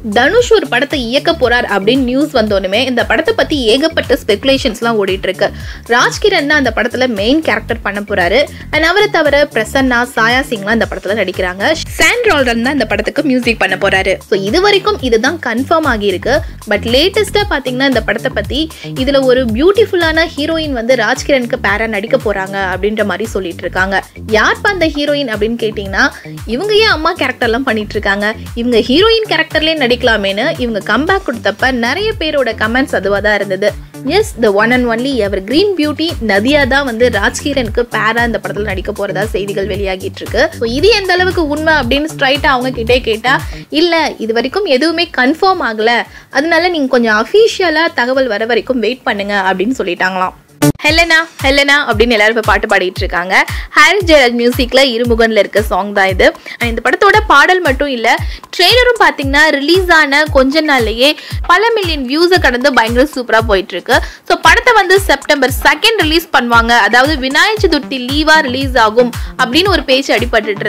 தனுஷ் ஒரு படத்தை இயக்க போறார் அப்படின்னு நியூஸ் வந்தோனுமே இந்த படத்தை பத்தி ஏகப்பட்ட ஸ்பெகுலேஷன்ஸ்லாம் ஓடிட்டு இருக்கு ராஜ்கிரண் தான் அந்த படத்துல மெயின் கேரக்டர் பண்ண போறாரு அண்ட் அவரை தவிர பிரசன்னா சாயா சிங்லாம் இந்த படத்துல நடிக்கிறாங்க சாண்ட் ரால்டன் தான் இந்த படத்துக்கு மியூசிக் பண்ண போறாரு ஸோ இது வரைக்கும் இதுதான் கன்ஃபார்ம் ஆகியிருக்கு பட் லேட்டஸ்டா பாத்தீங்கன்னா இந்த படத்தை பத்தி இதுல ஒரு பியூட்டிஃபுல்லான ஹீரோயின் வந்து ராஜ்கிரனுக்கு பேரா நடிக்க போறாங்க அப்படின்ற மாதிரி சொல்லிட்டு இருக்காங்க யார்ப்பா அந்த ஹீரோயின் அப்படின்னு கேட்டீங்கன்னா இவங்க ஏன் அம்மா கேரக்டர்லாம் பண்ணிட்டு இருக்காங்க இவங்க ஹீரோயின் கேரக்டர்லேயே நடிக்கலாமேன்னு இவங்க கம்பேக் கொடுத்தப்ப நிறைய பேரோட கமெண்ட்ஸ் அதுவாக தான் இருந்தது yes the one and only evergreen beauty Nadiya தான் வந்து ராஜ்கிரனுக்கு பேரா இந்த படத்தில் நடிக்க போறதா செய்திகள் வெளியாகிட்டு இருக்கு ஸோ இது எந்த அளவுக்கு உண்மை அப்படின்னு ஸ்ட்ரைட்டா அவங்க கிட்டே கேட்டா இல்ல இது வரைக்கும் எதுவுமே கன்ஃபார்ம் ஆகல அதனால நீங்க கொஞ்சம் அஃபீஷியலா தகவல் வர வரைக்கும் வெயிட் பண்ணுங்க அப்படின்னு சொல்லிட்டாங்களாம் ஹெலனா ஹெலனா அப்படின்னு எல்லாரும் இப்போ பாட்டு பாடிட்டு இருக்காங்க ஹாரிஸ் ஜெயராஜ் மியூசிக்ல இருமுகன்ல இருக்க சாங் தான் இது And இந்த படத்தோட பாடல் மட்டும் இல்ல ட்ரெய்லரும் பாத்தீங்கன்னா ரிலீஸ் ஆன கொஞ்ச நாள்லயே பல மில்லியன் வியூஸை கடந்து பயங்கர சூப்பரா போயிட்டு இருக்கு ஸோ படத்தை வந்து செப்டம்பர் செகண்ட் ரிலீஸ் பண்ணுவாங்க அதாவது விநாயக சதுர்த்தி லீவா ரிலீஸ் ஆகும் அப்படின்னு ஒரு பேச்சு அடிபட்டு